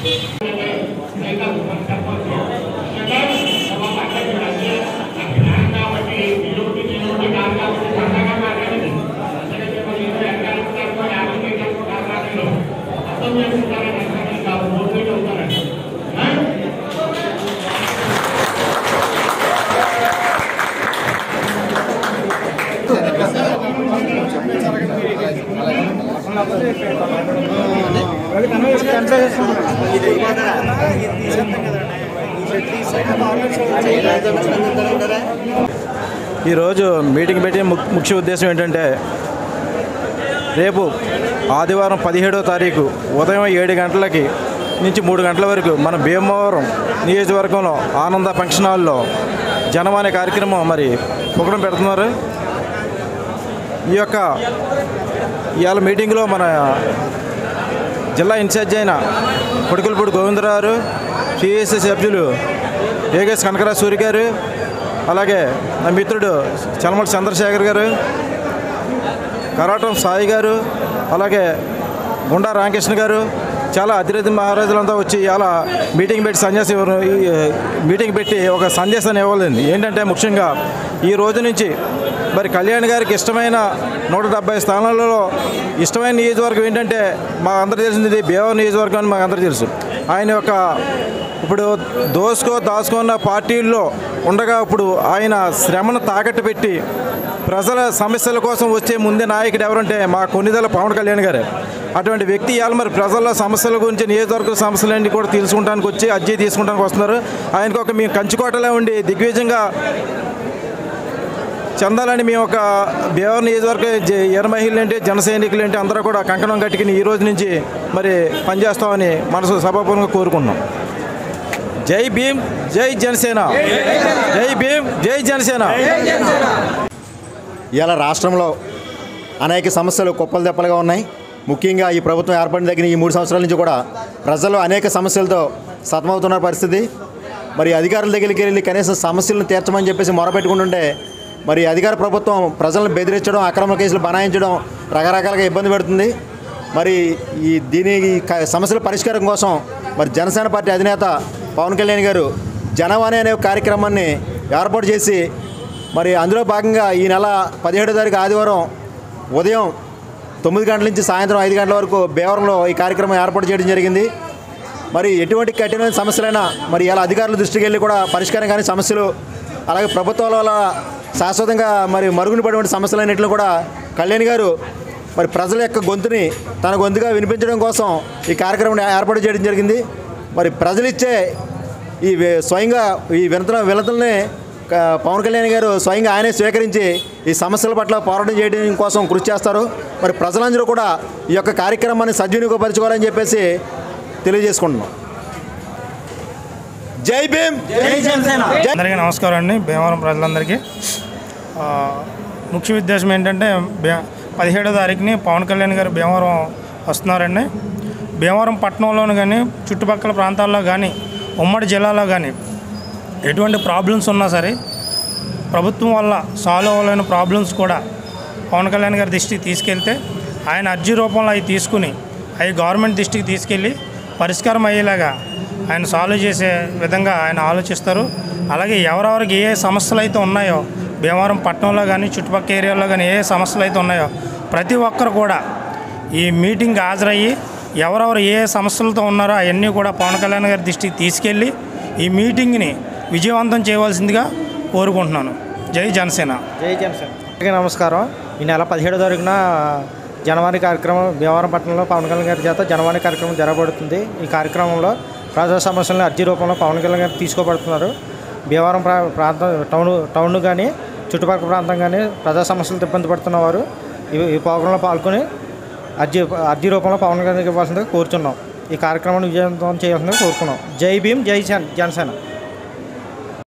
ఈరోజు మీటింగ్ పెట్టే ము- ముఖ్య ఉద్దేశం ఏంటంటే రేపు ఆదివారం పదిహేడవ తారీఖు ఉదయం ఏడు గంటలకి నుంచి మూడు గంటల వరకు మన భీమవరం నియోజకవర్గంలో ఆనంద ఫంక్షన్ హాల్లో జనం అనే కార్యక్రమం మరి పొగడం పెడుతున్నారు ఈ యొక్క ఇవాళ మీటింగ్లో మన జిల్లా ఇన్ఛార్జ్ అయిన కొడుకులపూడి గోవిందరావు సిఎస్సి సభ్యులు ఏగస్ కనకరాజ్ సూరి గారు అలాగే నా మిత్రుడు చలమల చంద్రశేఖర్ గారు కరాటం సాయి గారు అలాగే గుండా రామకృష్ణ గారు చాలా అతిరథి మహారాజులంతా వచ్చి ఇలా మీటింగ్ పెట్టి సందేశం ఇవ్వరు ఈ, మీటింగ్ పెట్టి ఒక సందేశాన్ని ఇవ్వాలండి ఏంటంటే ముఖ్యంగా ఈ రోజు నుంచి మరి కళ్యాణ్ గారికి ఇష్టమైన నూట డెబ్బై స్థానాలలో ఇష్టమైన నియోజకవర్గం ఏంటంటే మా అందరికీ తెలిసింది ఇది భీమవరం నియోజకవర్గం అని మాకు అందరికీ తెలుసు ఆయన యొక్క ఇప్పుడు దోసుకో దాచుకున్న పార్టీల్లో ఉండగా ఇప్పుడు ఆయన శ్రమను తాకట్టు పెట్టి ప్రజల సమస్యల కోసం వచ్చే ముందే నాయకుడు ఎవరంటే మా కొన్నిదల పవన్ కళ్యాణ్ గారే అటువంటి వ్యక్తి ఇవాళ మరి ప్రజల సమస్యల గురించి నియోజకవర్గ సమస్యలన్నీ కూడా తెలుసుకుంటానికి వచ్చి అర్జీ తీసుకుంటానికి వస్తున్నారు ఆయనకు ఒక మేము కంచుకోటలో ఉండి దిగ్విజయంగా చెందాలని మేము ఒక భీమవరం నియోజకవర్గ జ- ఎర్ర మహిళలు ఏంటి జన సైనికులు ఏంటి అందరూ కూడా కంకణం కట్టుకుని ఈ రోజు నుంచి మరి పనిచేస్తామని మనసు సభాపూర్వకంగా కోరుకుంటున్నాం జై భీమ్ జై జనసేన జై భీమ్ జై జనసేన ఇవాళ రాష్ట్రంలో అనేక సమస్యలు కుప్పలు తెప్పలుగా ఉన్నాయి ముఖ్యంగా ఈ ప్రభుత్వం ఏర్పడిన దగ్గర ఈ మూడు సంవత్సరాల నుంచి కూడా ప్రజలు అనేక సమస్యలతో సతమవుతున్న పరిస్థితి మరి అధికారుల దగ్గరికి వెళ్ళి కనీసం సమస్యలను తీర్చమని చెప్పేసి మొరపెట్టుకుంటుంటే మరి అధికార ప్రభుత్వం ప్రజలను బెదిరించడం అక్రమ కేసులు బనాయించడం రకరకాలుగా ఇబ్బంది పెడుతుంది మరి ఈ దీని ఈ క- సమస్యల పరిష్కారం కోసం మరి జనసేన పార్టీ అధినేత పవన్ కళ్యాణ్ గారు జనవాణి అనే ఒక కార్యక్రమాన్ని ఏర్పాటు చేసి మరి అందులో భాగంగా ఈ నెల పదిహేడో తారీఖు ఆదివారం ఉదయం తొమ్మిది గంటల నుంచి సాయంత్రం ఐదు గంటల వరకు భీవరంలో ఈ కార్యక్రమం ఏర్పాటు చేయడం జరిగింది మరి ఎటువంటి కఠినమైన సమస్యలైనా మరి ఇలా అధికారుల దృష్టికి వెళ్ళి కూడా పరిష్కారం కానీ సమస్యలు అలాగే ప్రభుత్వాల వల్ల శాశ్వతంగా మరి మరుగున పడిన సమస్యలన్నింటిని కూడా కళ్యాణ్ గారు మరి ప్రజల యొక్క గొంతుని తన గొంతుగా వినిపించడం కోసం ఈ కార్యక్రమం ఏర్పాటు చేయడం జరిగింది మరి ప్రజలిచ్చే ఈ వే- స్వయంగా ఈ వినతుల వినతుల్ని క- పవన్ కళ్యాణ్ గారు స్వయంగా ఆయనే స్వీకరించి ఈ సమస్యల పట్ల పోరాటం చేయడం కోసం కృషి చేస్తారు మరి ప్రజలందరూ కూడా ఈ యొక్క కార్యక్రమాన్ని సద్వినియోగపరచుకోవాలని చెప్పేసి తెలియజేసుకుంటున్నాం జై భీమ్ జై జనసేన జై అందరికీ నమస్కారం అండి భీమవరం ప్రజలందరికీ ఆ, ముఖ్య ఉద్దేశం ఏంటంటే భీ పదిహేడో తారీఖుని పవన్ కళ్యాణ్ గారు భీమవరం వస్తున్నారండి భీమవరం పట్టణంలోను కానీ చుట్టుపక్కల ప్రాంతాల్లో కానీ ఉమ్మడి జిల్లాలో కానీ ఎటువంటి ప్రాబ్లమ్స్ ఉన్నా సరే ప్రభుత్వం వల్ల సాల్వ్ అవ్వలేని ప్రాబ్లమ్స్ కూడా పవన్ కళ్యాణ్ గారి దృష్టికి తీసుకెళ్తే ఆయన అర్జీ రూపంలో అవి తీసుకుని అవి గవర్నమెంట్ దృష్టికి తీసుకెళ్ళి పరిష్కారం అయ్యేలాగా ఆయన సాల్వ్ చేసే విధంగా ఆయన ఆలోచిస్తారు అలాగే ఎవరెవరికి ఏ ఏ సమస్యలు అయితే ఉన్నాయో భీమవరం పట్టణంలో కానీ చుట్టుపక్కల ఏరియాలో కానీ ఏ ఏ సమస్యలు అయితే ఉన్నాయో ప్రతి ఒక్కరు కూడా ఈ మీటింగ్ హాజరయ్యి ఎవరెవరు ఏ ఏ సమస్యలతో ఉన్నారో అవన్నీ కూడా పవన్ కళ్యాణ్ గారి దృష్టికి తీసుకెళ్ళి ఈ మీటింగ్ని విజయవంతం చేయవలసిందిగా కోరుకుంటున్నాను జై జనసేన జై జనసేన అందరికీ నమస్కారం ఈ నెల పదిహేడో తారీఖున జనవాణి కార్యక్రమం భీమవరం పట్టణంలో పవన్ కళ్యాణ్ గారి చేత జనవాణి కార్యక్రమం జరగబడుతుంది ఈ కార్యక్రమంలో ప్రజా సమస్యలను అర్జీ రూపంలో పవన్ కళ్యాణ్ గారు తీసుకోబడుతున్నారు భీమవరం ప్రా ప్రాంతం టౌన్ టౌన్ కానీ చుట్టుపక్కల ప్రాంతం కానీ ప్రజా సమస్యలతో ఇబ్బంది పడుతున్న వారు ఈ ఈ ప్రోగ్రాంలో పాల్గొని అర్జీ అర్జీ రూపంలో పవన్ కళ్యాణ్ గారికి ఇవ్వాల్సిందిగా కోరుచున్నాం ఈ కార్యక్రమాన్ని విజయవంతం చేయాల్సిందిగా కోరుకున్నాం జై భీమ్ జై జన్- జనసేన